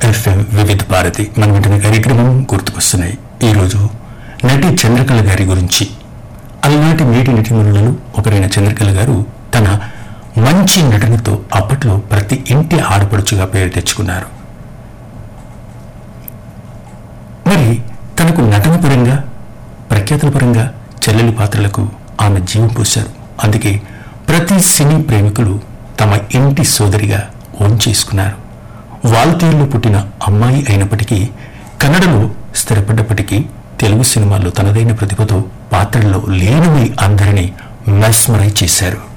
FM వివిధ భారతి మనం వింటున్న కార్యక్రమం గుర్తుకొస్తున్నాయి ఈరోజు నటి చంద్రకళ గారి గురించి అలనాటి నేటి నటిమణులలో ఒకరైన చంద్రకళ గారు తన మంచి నటనతో అప్పట్లో ప్రతి ఇంటి ఆడపడుచుగా పేరు తెచ్చుకున్నారు మరి తనకు నటన పరంగా ప్రఖ్యాతుల పరంగా చెల్లెలి పాత్రలకు ఆమె జీవం పోశారు అందుకే ప్రతి సినీ ప్రేమికులు తమ ఇంటి సోదరిగా ఓన్ చేసుకున్నారు వాల్తీరులో పుట్టిన అమ్మాయి అయినప్పటికీ కన్నడలో స్థిరపడ్డప్పటికీ తెలుగు సినిమాల్లో తనదైన ప్రతిభతో పాత్రల్లో లీనమై అందరినీ మెస్మరైజ్ చేశారు